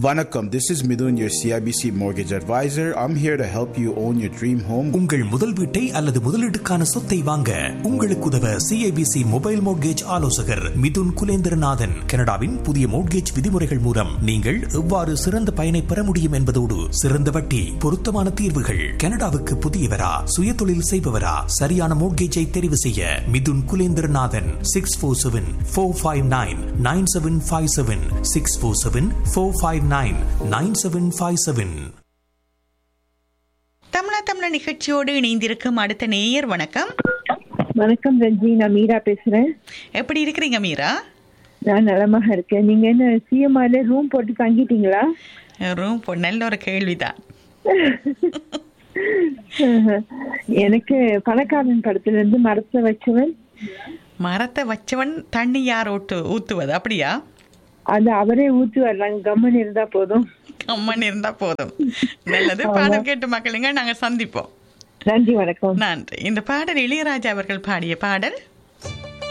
Vanakkam, this is Midun, your CIBC mortgage advisor. I'm here to help you own your dream home. உங்கள் முதல் வீட்டை அல்லது முதலீட்டுக்கான சொத்தை வாங்க உங்களுக்கு உதவ சிஐபிசி மொபைல் மோட்கேஜ் ஆலோசகர் மிதுன் குலேந்திரநாதன் கனடாவின் புதிய மோட்கேஜ் விதிமுறைகள் மூலம் நீங்கள் எவ்வாறு சிறந்த பயனை பெற முடியும் என்பதோடு சிறந்த வட்டி பொருத்தமான தீர்வுகள் கனடாவுக்கு புதியவரா சுயதொழில் செய்பவரா சரியான மோட்கேஜை தெரிவு செய்ய Mithun Kulendranathan six four seven four five nine nine seven five seven six four seven four five nine nine seven five seven Tamizha Tamizha நிகழ்ச்சியோடு இணைந்திருக்கும் அடுத்த நேயர் வணக்கம் வணக்கம் ரஞ்சி நான் மீரா பேசுறேன் எப்படி இருக்கிறீங்க மீரா நான் நலமாக இருக்கேன் நீங்க என்ன சிஎம்ஆர்ல ரூம் போட்டு தங்கிட்டீங்களா ரூம் போ நல்ல ஒரு கேள்விதான் எனக்கு பணக்காரன் படத்துல இருந்து மரத்தை வச்சவன் மரத்தை வச்சவன் தண்ணி யார் ஊட்டு ஊத்துவது அப்படியா அது அவரே ஊத்து வரலாங்க கம்மன் இருந்தா போதும் அம்மன் இருந்தா போதும் நல்லது பாடல் கேட்டு மக்களுங்க நாங்க சந்திப்போம் நன்றி வணக்கம் நன்றி இந்த பாடல் இளையராஜா அவர்கள் பாடிய பாடல்